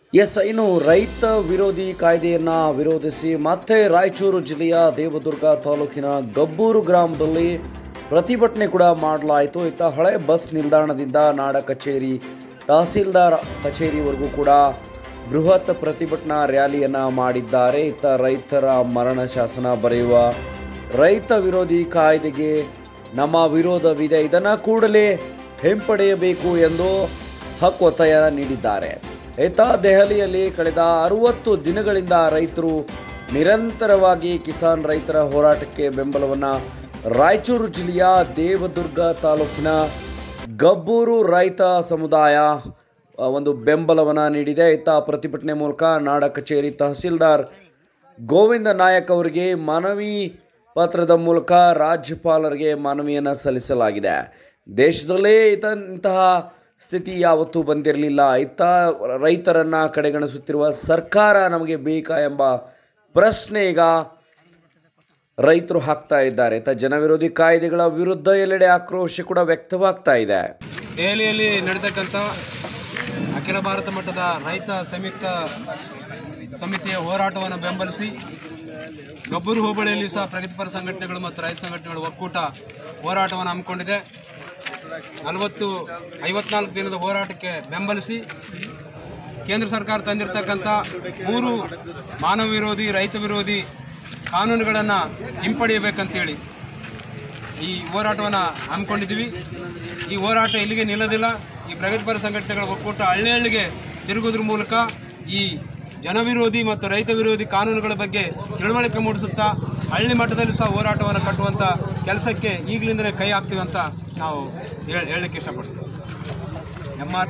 S ಇನ್ನು ರೈತ ವಿರೋಧಿ ಕಾಯ್ದೆಯನ್ನ ವಿರೋಧಿಸಿ ಮತ್ತೆ ರಾಯಚೂರು ಜಿಲ್ಲೆಯ ದೇವದುರ್ಗ ತಾಲೂಕಿನ ಗಬ್ಬೂರು ಗ್ರಾಮದಲ್ಲಿ ಪ್ರತಿಭಟನೆ ಕೂಡ ಮಾಡಲಾಯಿತು ಇತ್ತ ಹಳೆ ಬಸ್ ನಿಲ್ದಾಣದಿಂದ ನಾಡ ಕಚೇರಿ ತಹಸೀಲ್ದಾರ್ ಕಚೇರಿವರೆಗೂ ಕೂಡ ಬೃಹತ್ ಪ್ರತಿಭಟನಾ ರ್ಯಾಲಿಯನ್ನ ಮಾಡಿದ್ದಾರೆ ಇತ್ತ ರೈತರ ಮರಣ ಶಾಸನ ಬರೆಯುವ ರೈತ ವಿರೋಧಿ ಕಾಯ್ದೆಗೆ ನಮ್ಮ ವಿರೋಧವಿದೆ ಇದನ್ನು ಕೂಡಲೇ ಹಿಂಪಡೆಯಬೇಕು ಎಂದು ಹಕ್ಕು ಒತ್ತಾಯ ನೀಡಿದ್ದಾರೆ ಇತ್ತ ದೆಹಲಿಯಲ್ಲಿ ಕಳೆದ ಅರುವತ್ತು ದಿನಗಳಿಂದ ರೈತರು ನಿರಂತರವಾಗಿ ಕಿಸಾನ್ ರೈತರ ಹೋರಾಟಕ್ಕೆ ಬೆಂಬಲವನ್ನು ರಾಯಚೂರು ಜಿಲ್ಲೆಯ ದೇವದುರ್ಗ ತಾಲೂಕಿನ ಗಬ್ಬೂರು ರೈತ ಸಮುದಾಯ ಆ, ಒಂದು ಬೆಂಬಲವನ್ನು ನೀಡಿದೆ ಇತ್ತ ಪ್ರತಿಭಟನೆ ಮೂಲಕ ನಾಡ ಕಚೇರಿ ತಹಸೀಲ್ದಾರ್ ಗೋವಿಂದ ನಾಯಕ್ ಅವರಿಗೆ ಮನವಿ ಪತ್ರದ ಮೂಲಕ ರಾಜ್ಯಪಾಲರಿಗೆ ಮನವಿಯನ್ನು ಸಲ್ಲಿಸಲಾಗಿದೆ ದೇಶದಲ್ಲೇ ಇತ ಇಂತಹ ಸ್ಥಿತಿ ಯಾವತ್ತೂ ಬಂದಿರಲಿಲ್ಲ ಇತ್ತ ರೈತರನ್ನು ಕಡೆಗಣಿಸುತ್ತಿರುವ ಸರ್ಕಾರ ನಮಗೆ ಬೇಕಾ ಎಂಬ ಪ್ರಶ್ನೆ ಈಗ ರೈತರು ಹಾಕ್ತಾ ಇದ್ದಾರೆ ಇತ್ತ ಜನವಿರೋಧಿ ಕಾಯ್ದೆಗಳ ವಿರುದ್ಧ ಎಲ್ಲೆಡೆ ಆಕ್ರೋಶ ಕೂಡ ವ್ಯಕ್ತವಾಗ್ತಾ ಇದೆ ದೆಹಲಿಯಲ್ಲಿ ನಡೆತಕ್ಕಂಥ ಅಖಿಲ ಭಾರತ ಮಟ್ಟದ ರೈತ ಸಂಯುಕ್ತ ಸಮಿತಿಯ ಹೋರಾಟವನ್ನು ಬೆಂಬಲಿಸಿ ಗಬ್ಬೂರು ಹೋಬಳಿಯಲ್ಲಿಯೂ ಸಹ ಪ್ರಗತಿಪರ ಸಂಘಟನೆಗಳು ಮತ್ತು ರೈತ ಸಂಘಟನೆಗಳು ಒಕ್ಕೂಟ ಹೋರಾಟವನ್ನು ಹಮ್ಮಿಕೊಂಡಿದೆ ನಲವತ್ತು ಐವತ್ನಾಲ್ಕು ದಿನದ ಹೋರಾಟಕ್ಕೆ ಬೆಂಬಲಿಸಿ ಕೇಂದ್ರ ಸರ್ಕಾರ ತಂದಿರತಕ್ಕಂಥ ಮೂರು ಮಾನವ ವಿರೋಧಿ ರೈತ ವಿರೋಧಿ ಕಾನೂನುಗಳನ್ನು ಹಿಂಪಡೆಯಬೇಕಂತೇಳಿ ಈ ಹೋರಾಟವನ್ನು ಹಮ್ಮಿಕೊಂಡಿದ್ದೀವಿ ಈ ಹೋರಾಟ ಇಲ್ಲಿಗೆ ನಿಲ್ಲೋದಿಲ್ಲ ಈ ಪ್ರಗತಿಪರ ಸಂಘಟನೆಗಳ ಒಕ್ಕೂಟ ಹಳ್ಳಿ ಹಳ್ಳಿಗೆ ತಿರುಗುವುದ್ರ ಮೂಲಕ ಈ ಜನವಿರೋಧಿ ಮತ್ತು ರೈತ ವಿರೋಧಿ ಕಾನೂನುಗಳ ಬಗ್ಗೆ ತಿಳುವಳಿಕೆ ಮೂಡಿಸುತ್ತಾ ಹಳ್ಳಿ ಮಟ್ಟದಲ್ಲೂ ಸಹ ಹೋರಾಟವನ್ನು ಕಟ್ಟುವಂಥ ಕೆಲಸಕ್ಕೆ ಈಗಲಿಂದಲೇ ಕೈ ಹಾಕ್ತೀವಿ ಅಂತ ನಾವು ಹೇಳ್- ಹೇಳಲಿಕ್ಕೆ ಇಷ್ಟಪಡ್ತೀವಿ ಎಮ್ ಆರ್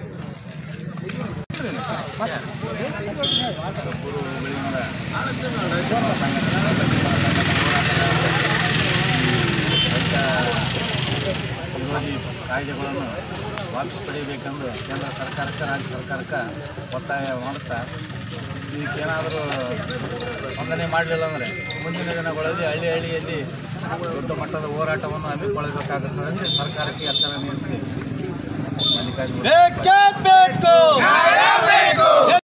ವಿರೋಧಿ ಕಾಯ್ದೆಗಳನ್ನು ವಾಪಸ್ ಪಡೆಯಬೇಕೆಂದು ಕೇಂದ್ರ ಸರ್ಕಾರಕ್ಕೆ ರಾಜ್ಯ ಸರ್ಕಾರಕ್ಕೆ ಒತ್ತಾಯ ಮಾಡುತ್ತಾ ಇದಕ್ಕೇನಾದರೂ ಸ್ಪಂದನೆ ಮಾಡಲಿಲ್ಲ ಅಂದರೆ ಮುಂದಿನ ದಿನಗಳಲ್ಲಿ ಹಳ್ಳಿ ಹಳ್ಳಿಯಲ್ಲಿ ದೊಡ್ಡ ಮಟ್ಟದ ಹೋರಾಟವನ್ನು ಹಮ್ಮಿಕೊಳ್ಳಬೇಕಾಗುತ್ತದೆ ಎಂದು ಸರ್ಕಾರಕ್ಕೆ ಎಚ್ಚರ ನೀಡುತ್ತಿದೆ ಮಲ್ಲಿಕಾರ್ಜುನ